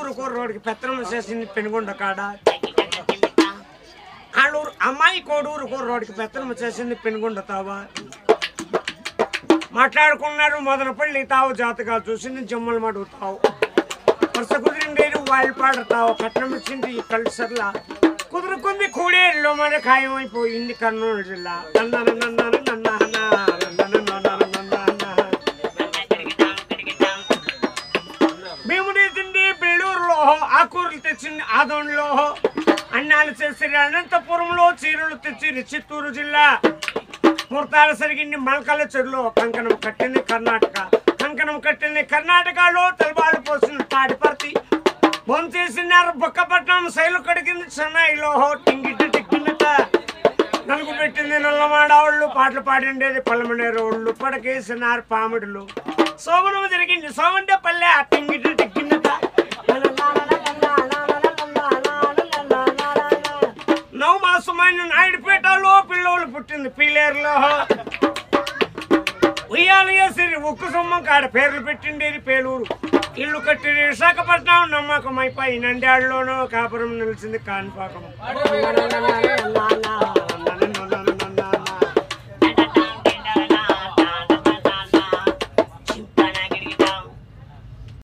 కోడూరు కుర్రోడికి పెత్తనం చేసింది పెనుగొండ కాడ ఆళ్ళూరు అమ్మాయి కోడూరు కుర్రోడికి పెత్తనం చేసింది పెనుగొండ తావా మాట్లాడుకున్నారు మొదలపల్లి తావు జాతకాలు చూసింది జమ్మలు మడుగుతావు వరుస కుదిరిండేది వాళ్ళు పాడతావు కట్నం ఇచ్చింది ఈ కల్సర్లా కుదురుకుంది కూడేరులో మన ఖాయమైపోయింది కర్నూలు జిల్లా నన్న నన్న నన్న భీముడి తిండి బెల్లూరులో ఆకూరలు తెచ్చింది ఆదోన్లో అన్నాలు చేసి అనంతపురంలో చీరలు తెచ్చింది చిత్తూరు జిల్లా ముహూర్తాలు సరిగింది మల్కల చెరులో కంకణం కట్టింది కర్ణాటక కంకణం కట్టింది కర్ణాటకలో తలబాలు పోసింది తాడిపర్తి బొంచేసినారు బొక్కపట్నం శైలు కడిగింది చెన్నైలో టింగిటి టిక్కినట నలుగు పెట్టింది నల్లమాడవాళ్ళు పాటలు పాడిండేది పల్లమనేరు వాళ్ళు పడకేసినారు పాముడులు సోమనము జరిగింది సోమంటే పల్లె ఆ టింగిటి టిక్కినట నవ్వు మాసమైన నాయుడుపేటలో పిల్లోలు పుట్టింది పీలేరులో ఉయ్యాలు వేసిరి ఉక్కు సొమ్మం కాడ పేర్లు పెట్టిండేది పేలూరు ఇల్లు కట్టింది విశాఖపట్నం నమ్మకం అయిపోయి నంద్యాడలోనో కాపురం నిలిచింది కాణిపాకం